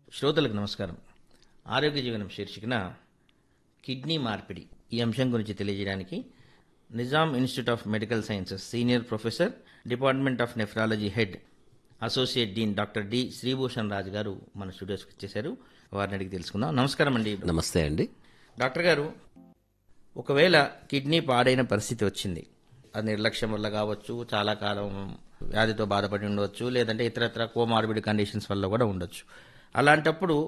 శ్రోతలకు నమస్కారం ఆరోగ్య జీవనం శీర్షికన కిడ్నీ మార్పిడి ఈ అంశం గురించి తెలియజేయడానికి Nizam institute of medical sciences senior professor department of nephrology head associate dean doctor D Sribhushan Raju garu మన స్టూడియోస్కి వచ్చేసారు వారిని అడిగి తెలుసుకుందాం నమస్కారం అండి నమస్తే అండి డాక్టర్ గారు ఒకవేళ కిడ్నీ పాడైన పరిస్థితి వచ్చింది అది నిర్లక్ష్యం వల్ల కావచ్చు చాలా కాలం వ్యాధితో బాధపడి ఉండవచ్చు లేదంటే ఇతరత్ర కోమార్బిడ్ కండిషన్స్ వల్ల కూడా ఉండొచ్చు అలాంటప్పుడు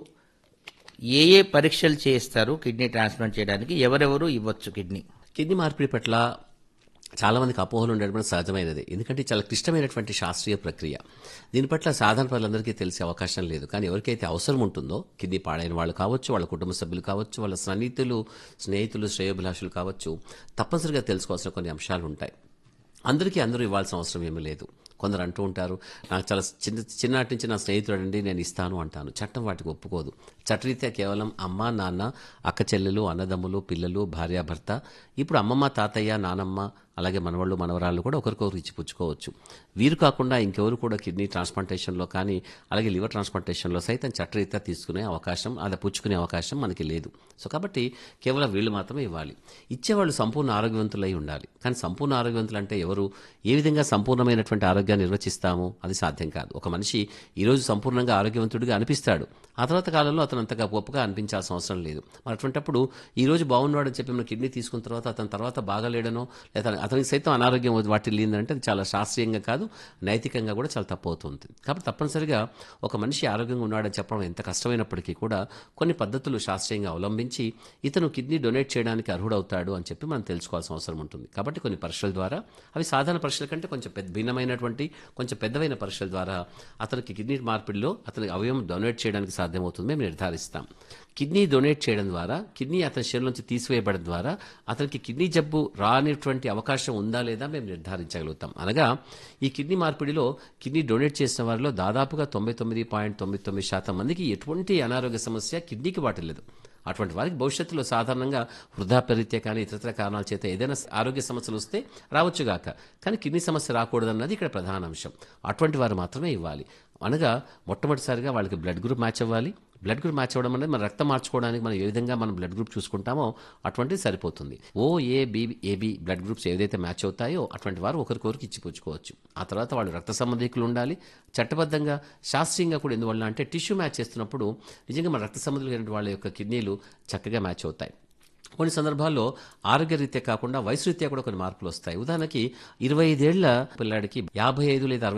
ఏ ఏ పరీక్షలు చేస్తారు కిడ్నీ ట్రాన్స్ప్లాంట్ చేయడానికి ఎవరెవరు ఇవ్వచ్చు కిడ్నీ కిడ్నీ మార్పిడి పట్ల చాలా మందికి అపోహలు ఉండడం సహజమైనది ఎందుకంటే చాలా క్లిష్టమైనటువంటి శాస్త్రీయ ప్రక్రియ దీని పట్ల సాధారణ ప్రజలందరికీ తెలిసే అవకాశం లేదు కానీ ఎవరికైతే అవసరం ఉంటుందో కిడ్నీ పాడైన వాళ్ళు కావచ్చు వాళ్ళ కుటుంబ సభ్యులు కావచ్చు వాళ్ళ సన్నిహితులు స్నేహితులు శ్రేయోభిలాషులు కావచ్చు తప్పనిసరిగా తెలుసుకోవాల్సిన కొన్ని అంశాలు ఉంటాయి అందరికీ అందరూ ఇవ్వాల్సిన అవసరం ఏమీ లేదు కొందరు అంటూ ఉంటారు నాకు చాలా చిన్న చిన్నటి నుంచి నా స్నేహితుడు అండి నేను ఇస్తాను అంటాను చట్టం వాటికి ఒప్పుకోదు చట్టరీత్యా కేవలం అమ్మ నాన్న అక్క చెల్లెలు అన్నదమ్ములు పిల్లలు భార్యాభర్త ఇప్పుడు అమ్మమ్మ తాతయ్య నానమ్మ అలాగే మనవాళ్ళు మనవరాళ్ళు కూడా ఒకరికొకరు ఇచ్చి పుచ్చుకోవచ్చు వీరు కాకుండా ఇంకెవరు కూడా కిడ్నీ ట్రాన్స్ప్లాంటేషన్లో కానీ అలాగే లివర్ ట్రాన్స్ప్లాంటేషన్లో సైతం చట్టరీత్యా తీసుకునే అవకాశం అది పుచ్చుకునే అవకాశం మనకి లేదు సో కాబట్టి కేవలం వీళ్ళు మాత్రమే ఇవ్వాలి ఇచ్చేవాళ్ళు సంపూర్ణ ఆరోగ్యవంతులై ఉండాలి కానీ సంపూర్ణ ఆరోగ్యవంతులు అంటే ఎవరు ఏ విధంగా సంపూర్ణమైనటువంటి ఆరోగ్యాన్ని నిర్వచిస్తాము అది సాధ్యం కాదు ఒక మనిషి ఈరోజు సంపూర్ణంగా ఆరోగ్యవంతుడిగా అనిపిస్తాడు ఆ తర్వాత కాలంలో అతను అంతగా గొప్పగా అనిపించాల్సిన అవసరం లేదు మరి అటువంటప్పుడు ఈ రోజు బాగున్నాడని చెప్పి మనం కిడ్నీ తీసుకున్న తర్వాత అతని తర్వాత బాగాలేడనో లేదా అతనికి సైతం అనారోగ్యం వాటిల్లిందంటే అది చాలా శాస్త్రీయంగా కాదు నైతికంగా కూడా చాలా తప్పు అవుతుంది కాబట్టి తప్పనిసరిగా ఒక మనిషి ఆరోగ్యంగా ఉన్నాడని చెప్పడం ఎంత కష్టమైనప్పటికీ కూడా కొన్ని పద్ధతులు శాస్త్రీయంగా అవలంబించి ఇతను కిడ్నీ డొనేట్ చేయడానికి అర్హుడవుతాడు అని చెప్పి మనం తెలుసుకోవాల్సిన అవసరం ఉంటుంది కాబట్టి కొన్ని పరీక్షల ద్వారా అవి సాధారణ పరీక్షల కంటే కొంచెం పెద్ద భిన్నమైనటువంటి కొంచెం పెద్దవైన పరీక్షల ద్వారా అతనికి కిడ్నీ మార్పిడిలో అతనికి అవయవం డొనేట్ చేయడానికి సాధ్యమవుతుంది మేము నిర్ధారిస్తాం కిడ్నీ డొనేట్ చేయడం ద్వారా కిడ్నీ అతని శరీరం నుంచి తీసివేయబడడం ద్వారా అతనికి కిడ్నీ జబ్బు రానిటువంటి అవకాశం ఉందా లేదా మేము నిర్ధారించగలుగుతాం అనగా ఈ కిడ్నీ మార్పిడిలో కిడ్నీ డొనేట్ చేసిన వారిలో దాదాపుగా తొంభై తొమ్మిది పాయింట్ తొమ్మిది తొమ్మిది శాతం మందికి ఎటువంటి అనారోగ్య సమస్య కిడ్నీకి వాటిల్లదు అటువంటి వారికి భవిష్యత్తులో సాధారణంగా వృద్ధాప్యరీత్యా కానీ ఇతర కారణాల చేత ఏదైనా ఆరోగ్య సమస్యలు వస్తే రావచ్చుగాక కానీ కిడ్నీ సమస్య రాకూడదన్నది ఇక్కడ ప్రధాన అంశం అటువంటి వారు మాత్రమే ఇవ్వాలి అనగా మొట్టమొదటిసారిగా వాళ్ళకి బ్లడ్ గ్రూప్ మ్యాచ్ అవ్వాలి బ్లడ్ గ్రూప్ మ్యాచ్ అవ్వడం అనేది మన రక్తం మార్చుకోవడానికి మనం ఏ విధంగా మనం బ్లడ్ గ్రూప్ చూసుకుంటామో అటువంటిది సరిపోతుంది O A B A B blood groups ఏదైతే మ్యాచ్ అవుతాయో అటువంటి వారు ఒకరికొకరికి ఇచ్చిపుచ్చుకోవచ్చు ఆ తర్వాత వాళ్ళు రక్త సంబంధికులు ఉండాలి చట్టబద్ధంగా శాస్త్రీయంగా కూడా ఎందువల్ల అంటే టిష్యూ మ్యాచ్ చేస్తున్నప్పుడు నిజంగా మన రక్త సంబంధికులైన వాళ్ళ యొక్క కిడ్నీలు చక్కగా మ్యాచ్ అవుతాయి కొన్ని సందర్భాల్లో ఆరోగ్యరీత్యా కాకుండా వయసు రీత్యా కూడా కొన్ని మార్పులు వస్తాయి ఉదాహరణకి ఇరవై ఐదేళ్ల పిల్లాడికి యాభై ఐదు లేదా